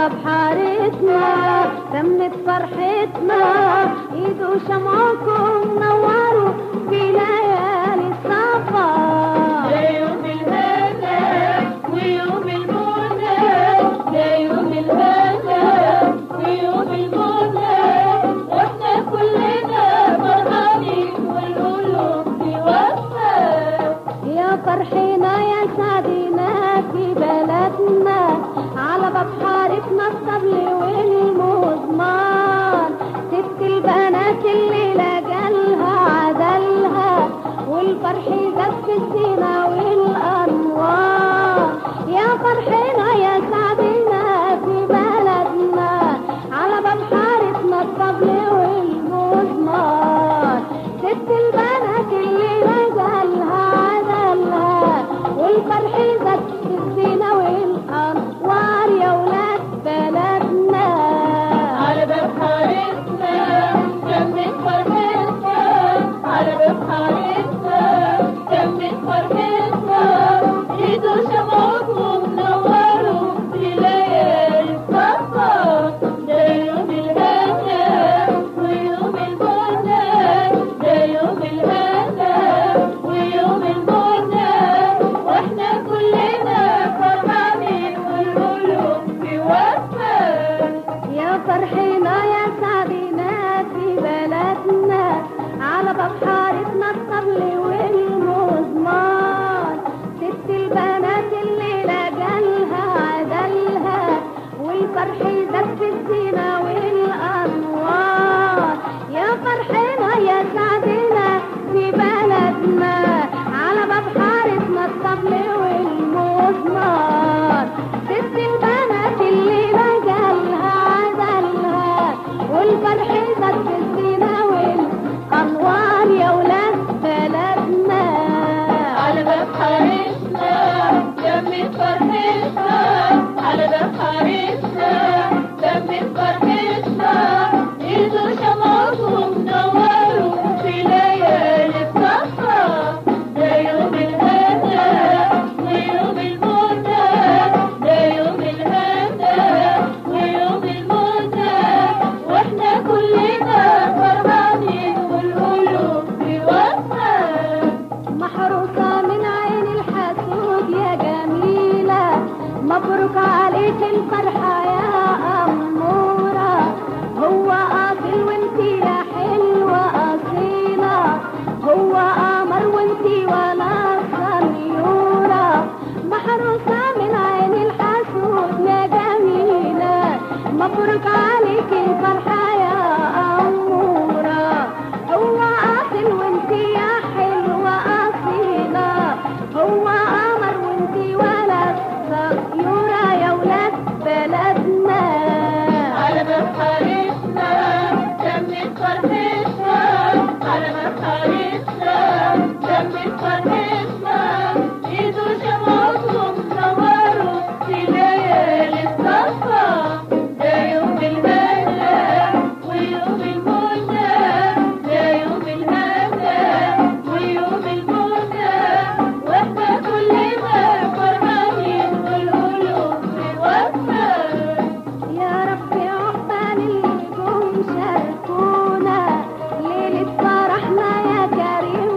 باب حارتنا تمت فرحتنا ايدوا شمعكم نوروا في ليالي السفر يوم الهنا ويوم المنى ده يوم الهنا ويوم المنى واحنا كلنا فرحانين والقلوب توفى يا فرحنا يا سعدنا في بلدنا على باب حارتنا الطبل والمزمار ست البنات الليلة جالها عدلها والفرح زاد في الزينة والأنوار يا فرحنا يا سعدنا في بلدنا على باب حارتنا الطبل والمزمار ست البنات اللي رجالها عدلها والفرح زاد في الزينة والأنوار يا ولاد بلدنا على باب حارتنا كمل فرحتنا على باب حارتنا كمل فرحتنا ايدوا شمعكم نوروا في ليالي السفر ده يوم الهنا ويوم المنى ده يوم الهنا ويوم المنى واحنا كلنا فرحانين والقلوب توفى يا فرحنا يا سعدنا في بلدنا على باب حارتنا الطبل والمزمار ست البنات الليلة جالها عدلها والفرح زاد في الزينة والأنوار يا فرحنا يا سعدنا في بلدنا على باب حارتنا الطبل والمزمار ست البنات اللي رجالها عدلها والفرح زاد في الزينة والأنوار يا ولاد بلدنا على باب حارتنا دمت فرحتنا على باب حارتنا دمت فرحتنا ايدوا شمعكم نوروا في ليالي السفر ده يوم الهنا ويوم المنى ده يوم الهنا ويوم المنى واحنا كلنا فرحانين والقلوب توفى محروسة من عين الحسود يا جميلة مبروك عليك الفرحة يا أمورة هو أصيل وانتي يا حلوة أصيلة هو قمر وانتي ولا سنيورة محروسة من عين الحسود يا جميلة مبروك عليك الفرحة يا أمورة هو أصيل وانتي يا حلوة أصيلة هو قمر وانتي ولد صغيرة يا ولاد بلدنا على باب حارتنا دمت فرحتنا على باب حارتنا دمت فرحتنا ايدوا شمعكم نوروا في ليالي السفر ده يوم الهنا ويوم المنى ده يوم الهنا ويوم المنى واحنا كلنا فرحانين والقلوب توفى يا رب عقبال النجوم شاركونا ليلة فرحنا يا كريم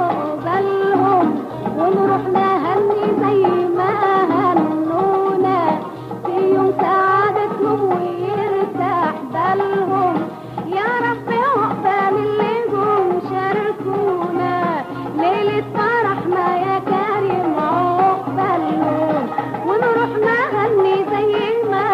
وعقبالهم ونروح نهني زي ما هنونا في يوم سعادتهم ويرتاح بالهم يا رب عقبال النجوم شاركونا ليلة فرحنا يا كريم عقبالهم ونروح نغني زي ما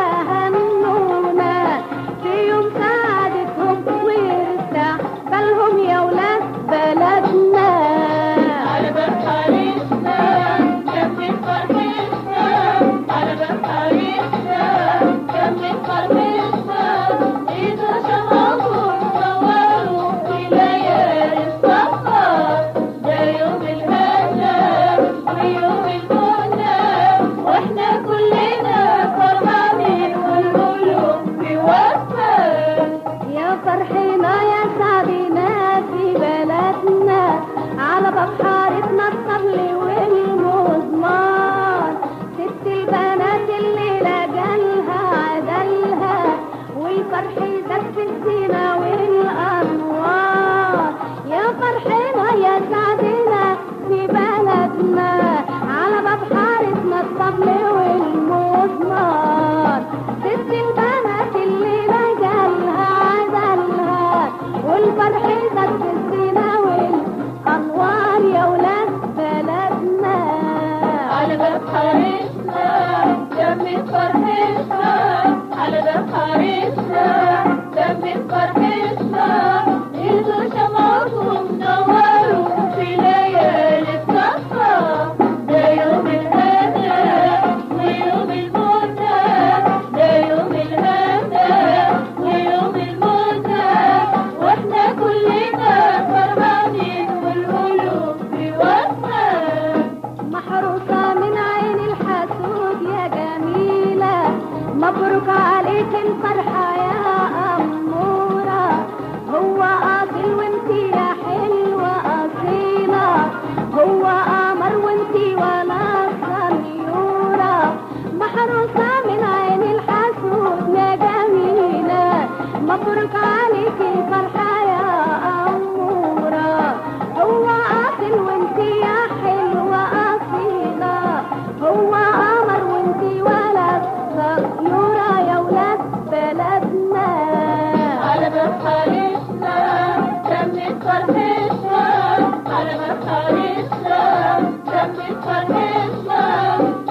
هنونا في يوم سعادتهم ويرتاح بالهم يا ولاد بلدنا على باب حارتنا كمل فرحتنا على باب حارتنا كمل فرحتنا ايدوا شمعكم نوروا في ليالي السفر ده يوم الهنا ويوم المنى واحنا كلنا فرحانين والقلوب توفى يا فرحنا يا سعدنا في بلدنا على باب حارتنا الطبل والمزمار ست البنات الليلة جالها عدل كف الزينة والأنوار يا فرحنا يا سعدنا في بلدنا على باب حارتنا الطبل والمزمار ست البنات اللي رجالها عدلها والفرح زاد في الزينة والأنوار يا ولاد بلدنا على باب حارسنا دمت فرحتنا على باب حارسنا دمت فرحتنا إذا شمعتهم نوروا في ليالي الصفا ده يوم الهنا ويوم المنى ده يوم الهنا ويوم المنى واحنا كلنا فرحانين والقلوب في وفا محروسة من عين الحسود يا جميلة مبروك عليك الفرحة يا أمورة هو أصيل وانتي يا حلوة أصيلة هو قمر وانتي ولا صنيورة محروسة من عين الحسود يا جميلة مبروك عليك الفرحة يا أمورة هو أصيل وانتي يا حلوة أصيلة هو قمر وانتي ولد صغيرة يا ولاد بلدنا على باب حارسنا دمت فرحتنا على باب حارسنا دمت فرحتنا